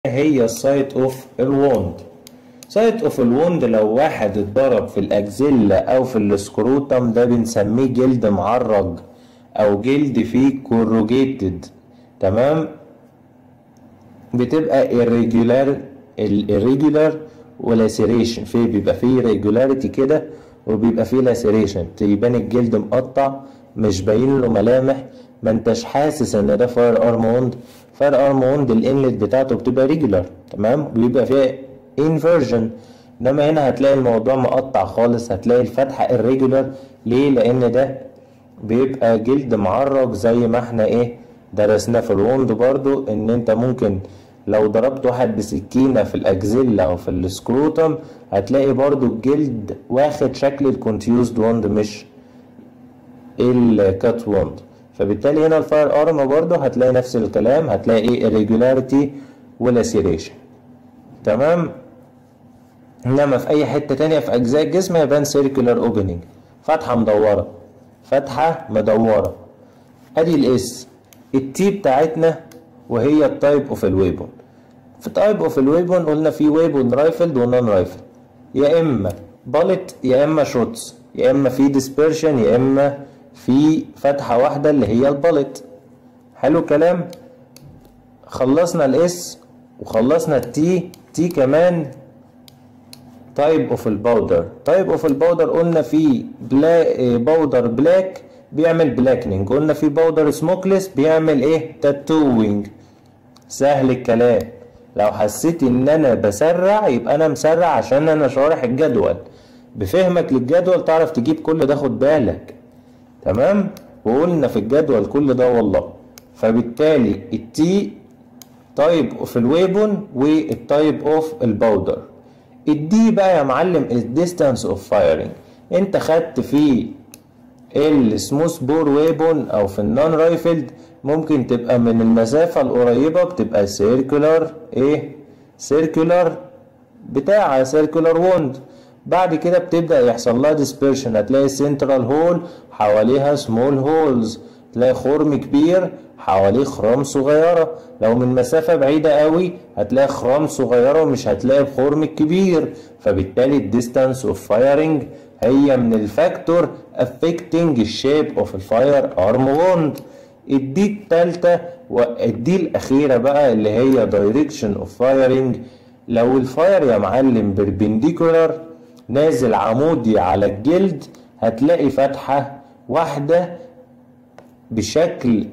هي السايت اوف الوند سايت اوف الوند لو واحد اتضرب في الاكزيلا او في السكروتم ده بنسميه جلد معرج او جلد فيه كوروجيتد تمام بتبقى irregular irregular ولاسيريشن في بيبقى فيه regularity كده وبيبقى فيه لاسيريشن يبان الجلد مقطع مش باين له ملامح ما انتش حاسس ان ده فاير ارم ووند فاير ارم ووند الانلت بتاعته بتبقى ريجولار تمام بيبقى فيها انفرجن انما هنا هتلاقي الموضوع مقطع خالص هتلاقي الفتحه الريجولار ليه لان ده بيبقى جلد معرج زي ما احنا ايه درسنا في الوند برضو ان انت ممكن لو ضربت واحد بسكينة في الأكزيلا أو في السكروتم هتلاقي برضو الجلد واخد شكل الكونتيوزد وند مش الكات وند فبالتالي هنا الفاير ارم برضو هتلاقي نفس الكلام هتلاقي ايه irregularity ولاسيريشن تمام انما في اي حتة تانية في اجزاء الجسم هيبان سيركولار اوبننج فتحة مدورة فتحة مدورة ادي الاس التي بتاعتنا وهي التايب اوف الويبون في تايب اوف الويبون قلنا في ويبون رايفلد ونون رايفل يا اما بالت يا اما شوتس يا اما في ديسبرشن يا اما في فتحة واحدة اللي هي البالت حلو الكلام خلصنا الاس وخلصنا التي تي كمان تايب اوف الباودر تايب اوف الباودر قلنا في بلا باودر بلاك بيعمل بلاكنينج قلنا في باودر سموكلس بيعمل ايه تاتوينج سهل الكلام لو حسيت ان انا بسرع يبقى انا مسرع عشان انا شارح الجدول بفهمك للجدول تعرف تجيب كل ده خد بالك تمام وقلنا في الجدول كل ده والله فبالتالي التي تايب اوف الويبون والتايب اوف الباودر الدي بقى يا معلم الديستانس اوف فايرنج انت خدت في السموث بور ويبون او في النون رايفلد ممكن تبقى من المسافة القريبة بتبقى سيركولار ايه سيركولار بتاع سيركولار ووند بعد كده بتبدأ يحصل لها ديسبيرشن هتلاقي سنترال هول حواليها سمول هولز تلاقي خرم كبير حواليه خرام صغيرة لو من مسافة بعيدة قوي هتلاقي خرام صغيرة ومش هتلاقي الخرم الكبير فبالتالي الديستانس اوف فايرنج هي من الفاكتور affecting الشيب اوف الفاير ارم ووند الدي التالتة والدي الأخيرة بقى اللي هي direction of firing لو الفاير يا معلم بربنديكولار نازل عمودي على الجلد هتلاقي فتحة واحدة بشكل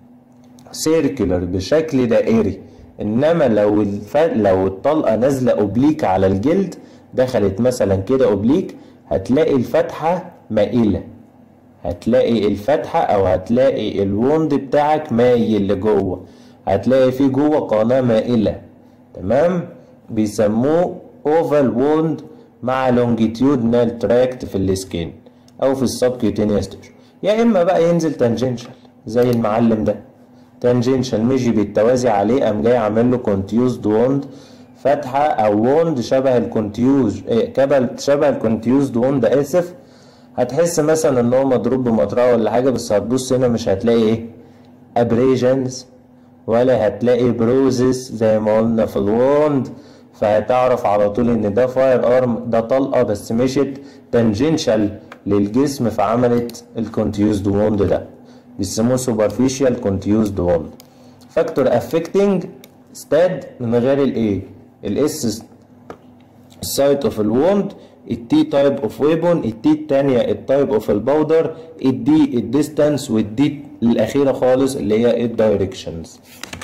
سيركولر بشكل دائري انما لو الف... لو الطلقة نازلة اوبليك على الجلد دخلت مثلا كده اوبليك هتلاقي الفتحة مائلة هتلاقي الفتحة او هتلاقي الوند بتاعك مايل لجوه هتلاقي فيه جوه قناة مائلة تمام بيسموه اوفال ووند مع لونجيتيودنال تراكت في السكين او في السبكيوتينيوس تيشو يا اما بقى ينزل تانجنشال زي المعلم ده تانجنشال مشي بالتوازي عليه قام جاي عامل له كونتيوزد ووند فتحة او ووند شبه الكونتيوز إيه كبل شبه الكونتيوزد ووند اسف هتحس مثلا ان هو مضروب بمطرقه ولا حاجه بس هتبص هنا مش هتلاقي ايه ابريجنز ولا هتلاقي بروزس زي ما قلنا في الووند فهتعرف على طول ان ده فاير ارم ده طلقه بس مشت تانجنشال للجسم فعملت الكونتيوزد ووند ده بيسموه سوبرفيشال كونتيوزد ووند فاكتور افكتنج ستاد من غير الايه الاس السايت اوف الووند التي تايب اوف ويبون التي التانية التايب اوف الباودر الدي الديستانس والدي الاخيرة خالص اللي هي الدايركشنز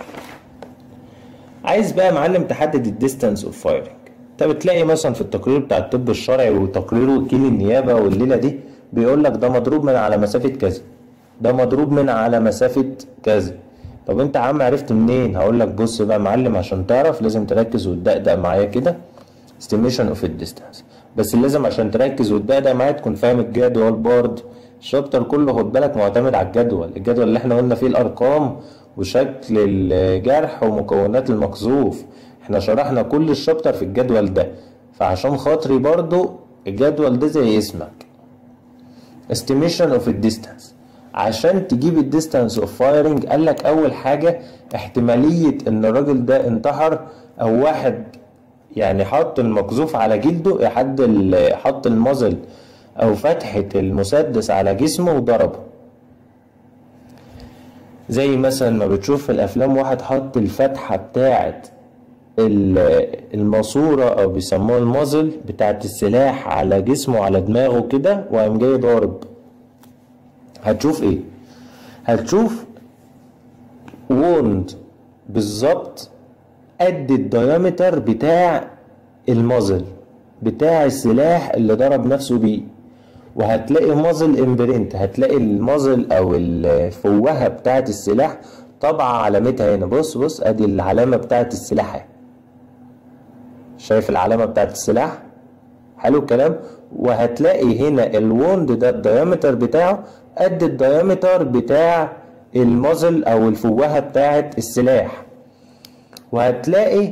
عايز بقى يا معلم تحدد الديستانس اوف فايرنج انت بتلاقي مثلا في التقرير بتاع الطب الشرعي وتقرير وكيل النيابة والليلة دي بيقول لك ده مضروب من على مسافة كذا ده مضروب من على مسافة كذا طب انت يا عم عرفت منين هقول لك بص بقى يا معلم عشان تعرف لازم تركز وتدقدق معايا كده estimation of الديستانس بس لازم عشان تركز وتدقدق معايا تكون فاهم الجدول بورد الشابتر كله خد بالك معتمد على الجدول الجدول اللي احنا قلنا فيه الارقام وشكل الجرح ومكونات المقذوف احنا شرحنا كل الشابتر في الجدول ده فعشان خاطري برضو الجدول ده زي اسمك estimation of الديستانس عشان تجيب الديستانس اوف فايرنج قال لك اول حاجه احتماليه ان الراجل ده انتحر او واحد يعني حط المقذوف على جلده حد ال- حط المازل او فتحة المسدس على جسمه وضربه زي مثلا ما بتشوف في الافلام واحد حط الفتحة بتاعت ال- الماسورة او بيسموها المازل بتاعت السلاح على جسمه على دماغه كده وقام جاي ضارب هتشوف ايه هتشوف ووند بالظبط قد الديامتر بتاع المازل بتاع السلاح اللي ضرب نفسه بيه وهتلاقي مازل امبرنت هتلاقي المازل او الفوهه بتاعت السلاح طبعا علامتها هنا بص بص ادي العلامه بتاعت السلاح اهي شايف العلامه بتاعت السلاح حلو الكلام وهتلاقي هنا الوند ده الديامتر بتاعه قد الديامتر بتاع المازل او الفوهه بتاعت السلاح وهتلاقي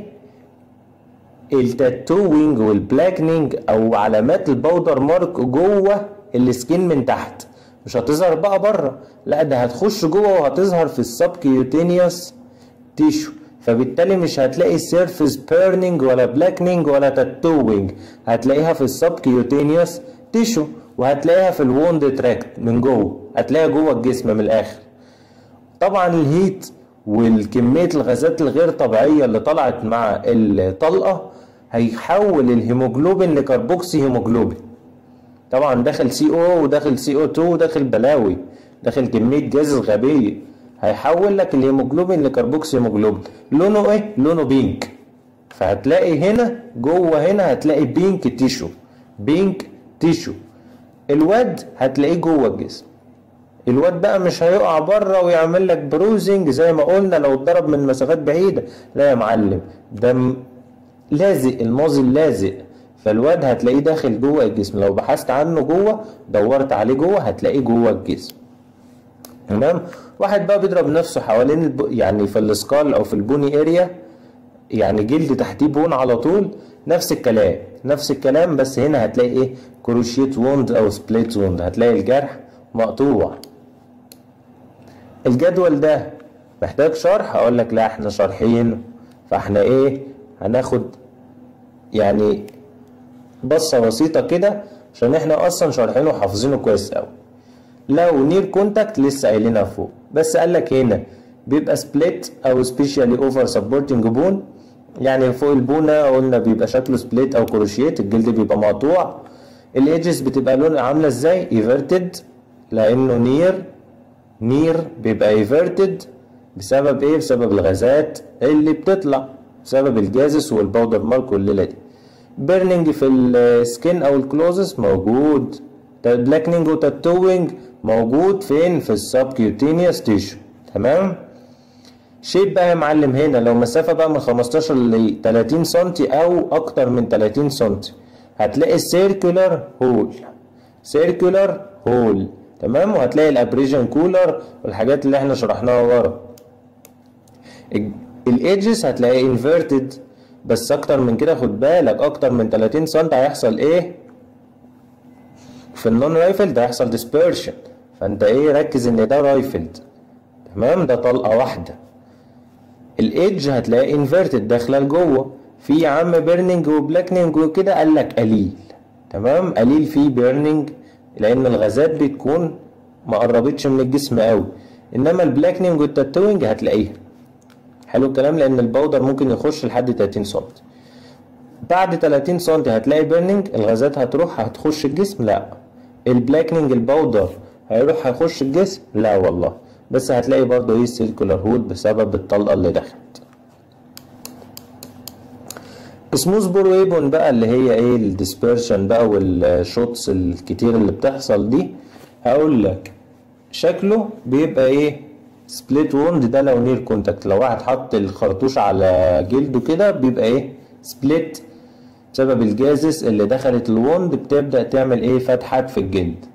التاتوينج والبلاكنينج او علامات الباودر مارك جوه السكين من تحت مش هتظهر بقى بره لا ده هتخش جوه وهتظهر في السبكيوتينيوس تيشو فبالتالي مش هتلاقي سيرفيس بيرنينج ولا بلاكنينج ولا تاتوينج هتلاقيها في السبكيوتينيوس تيشو وهتلاقيها في الوند تراكت من جوه هتلاقيها جوه الجسم من الاخر طبعا الهيت والكمية الغازات الغير طبيعية اللي طلعت مع الطلقة هيحول الهيموجلوبين لكربوكسي هيموجلوبين طبعا داخل سي او وداخل سي او 2 وداخل بلاوي داخل كمية جاز غبية هيحول لك الهيموجلوبين لكربوكسي هيموجلوبين لونه ايه؟ لونه بينك فهتلاقي هنا جوه هنا هتلاقي بينك تيشو بينك تيشو الواد هتلاقيه جوه الجسم الواد بقى مش هيقع بره ويعمل لك بروزنج زي ما قلنا لو اتضرب من مسافات بعيده لا يا معلم ده م- لازق المازل لازق فالواد هتلاقيه داخل جوه الجسم لو بحثت عنه جوه دورت عليه جوه هتلاقيه جوه الجسم تمام واحد بقى بيضرب نفسه حوالين الب... يعني في السكال او في البوني اريا يعني جلد تحتيه بون على طول نفس الكلام نفس الكلام بس هنا هتلاقي ايه كروشيت ووند او سبليت ووند هتلاقي الجرح مقطوع الجدول ده محتاج شرح اقول لك لا احنا شارحينه فاحنا ايه هناخد يعني بصة بسيطة كده عشان احنا اصلا شارحينه وحافظينه كويس قوي لو نير كونتاكت لسه قايلينها فوق بس قال لك هنا بيبقى سبليت او سبيشالي اوفر سبورتنج بون يعني فوق البونه قلنا بيبقى شكله سبليت او كروشيت الجلد بيبقى مقطوع الايدجز بتبقى لون عامله ازاي ايفرتد لانه نير نير بيبقى ايفرتد بسبب ايه بسبب الغازات اللي بتطلع بسبب الجازس والباودر مارك والليله دي بيرنينج في السكين او الكلوزس موجود بلاكنينج وتاتوينج موجود فين في السبكيوتينيوس تيشو تمام شيب بقى يا معلم هنا لو مسافة بقى من 15 ل 30 سنتي او اكتر من 30 سنتي هتلاقي سيركولار هول سيركولار هول تمام وهتلاقي الابريجن كولر والحاجات اللي احنا شرحناها ورا الايدجز هتلاقي انفيرتد بس اكتر من كده خد بالك اكتر من 30 سم هيحصل ايه في النون رايفل ده هيحصل ديسبيرشن فانت ايه ركز ان ده رايفلد تمام ده طلقه واحده الايدج هتلاقي انفيرتد داخله لجوه في يا عم بيرنينج وبلاكنينج وكده قال لك قليل تمام قليل فيه بيرنينج لان الغازات بتكون ما قربتش من الجسم قوي انما البلاكنينج والتاتوينج هتلاقيها حلو الكلام لان الباودر ممكن يخش لحد 30 سم بعد 30 سم هتلاقي بيرنينج الغازات هتروح هتخش الجسم لا البلاكنينج الباودر هيروح هيخش الجسم لا والله بس هتلاقي برضه ايه سيركولار هول بسبب الطلقه اللي دخلت سموث بور ويبون بقى اللي هي ايه الديسبرشن بقى والشوتس الكتير اللي بتحصل دي هقول لك شكله بيبقى ايه سبليت ووند ده لو نير كونتاكت لو واحد حط الخرطوش على جلده كده بيبقى ايه سبليت بسبب الجازس اللي دخلت الوند بتبدأ تعمل ايه فتحات في الجلد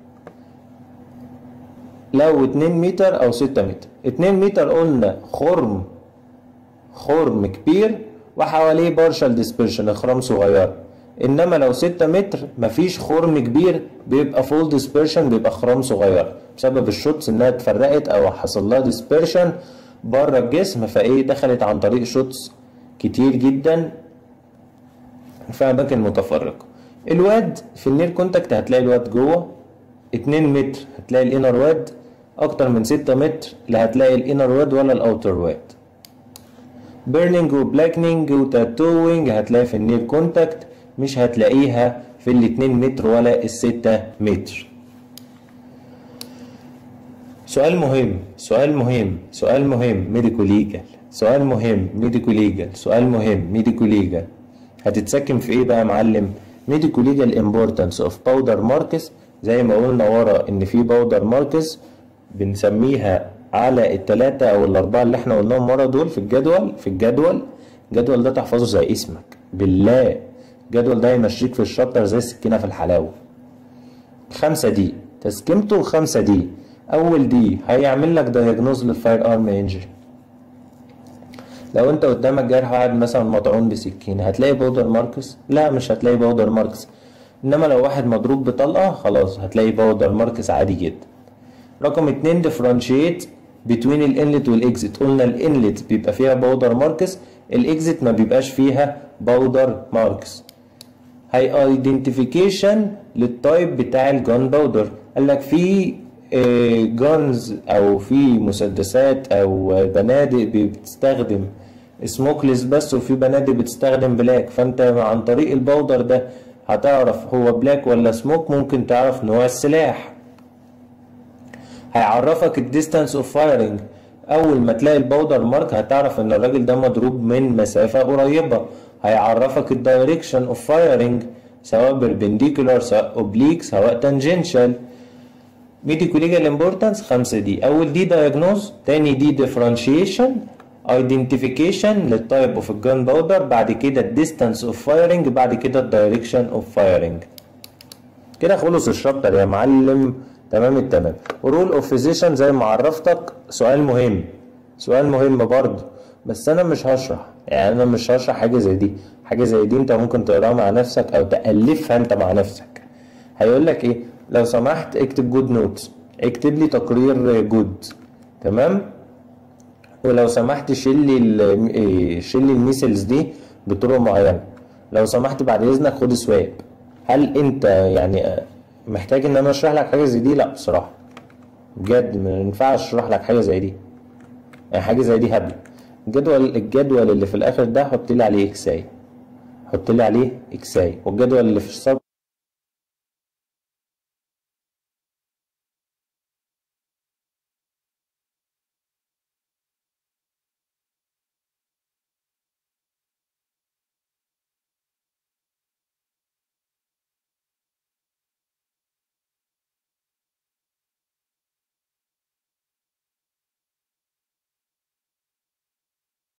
لو 2 متر او 6 متر 2 متر قلنا خرم خرم كبير وحواليه بارشال ديسبرشن اخرام صغيره انما لو 6 متر مفيش خرم كبير بيبقى فول ديسبرشن بيبقى اخرام صغيره بسبب الشوتس انها اتفرقت او حصل لها ديسبرشن بره الجسم فايه دخلت عن طريق شوتس كتير جدا في اماكن متفرقه الواد في النير كونتاكت هتلاقي الواد جوه 2 متر هتلاقي الانر واد اكتر من 6 متر لا هتلاقي الانر واد ولا الاوتر واد بيرنينج وبلاكنينج وتاتوينج هتلاقي في النير كونتاكت مش هتلاقيها في ال 2 متر ولا ال 6 متر سؤال مهم سؤال مهم سؤال مهم ميديكو ليجال سؤال مهم ميديكو ليجال سؤال مهم ميديكو ليجال هتتسكن في ايه بقى يا معلم ميديكو ليجال امبورتانس اوف باودر ماركس زي ما قلنا ورا ان في باودر ماركس بنسميها على التلاتة او الاربعة اللي احنا قلناهم ورا دول في الجدول في الجدول الجدول ده تحفظه زي اسمك بالله الجدول ده يمشيك في الشابتر زي السكينة في الحلاوة خمسة دي تسكيمته خمسة دي اول دي هيعمل لك دايجنوز للفاير ارم انجري لو انت قدامك جرح واحد مثلا مطعون بسكينه هتلاقي باودر ماركس لا مش هتلاقي باودر ماركس انما لو واحد مضروب بطلقه خلاص هتلاقي باودر ماركس عادي جدا رقم اتنين differentiate between الانلت والاكزit قلنا الانلت بيبقى فيها باودر ماركس الاكزit ما بيبقاش فيها باودر ماركس هي ايدنتيفيكيشن للتايب بتاع الجان باودر قال لك في جانز او في مسدسات او بنادق بتستخدم سموكلس بس وفي بنادق بتستخدم بلاك فانت عن طريق البودر ده هتعرف هو بلاك ولا سموك ممكن تعرف نوع السلاح هيعرفك الديستانس اوف فايرنج اول ما تلاقي البودر مارك هتعرف ان الراجل ده مضروب من مسافة قريبة هيعرفك الدايركشن اوف فايرنج سواء بربنديكولار سواء اوبليك سواء تانجنشال ميديكو ليجال امبورتانس خمسة دي أول دي دايجنوز تاني دي ديفرنشيشن ايدنتيفيكيشن للتايب اوف الجان باودر بعد كده الديستانس اوف فايرنج بعد كده الدايركشن اوف فايرنج كده خلص الشابتر يا معلم تمام التمام رول اوف فيزيشن زي ما عرفتك سؤال مهم سؤال مهم برضه بس انا مش هشرح يعني انا مش هشرح حاجه زي دي حاجه زي دي انت ممكن تقراها مع نفسك او تالفها انت مع نفسك هيقول لك ايه لو سمحت اكتب جود نوتس اكتب لي تقرير جود تمام ولو سمحت شيل لي شيل لي الميسلز دي بطرق معينه لو سمحت بعد اذنك خد سواب هل انت يعني محتاج ان انا اشرح لك حاجه زي دي لا بصراحه بجد ما ينفعش اشرح لك حاجه زي دي يعني حاجه زي دي هبل الجدول الجدول اللي في الاخر ده حط لي عليه اكساي حط لي عليه اكساي والجدول اللي في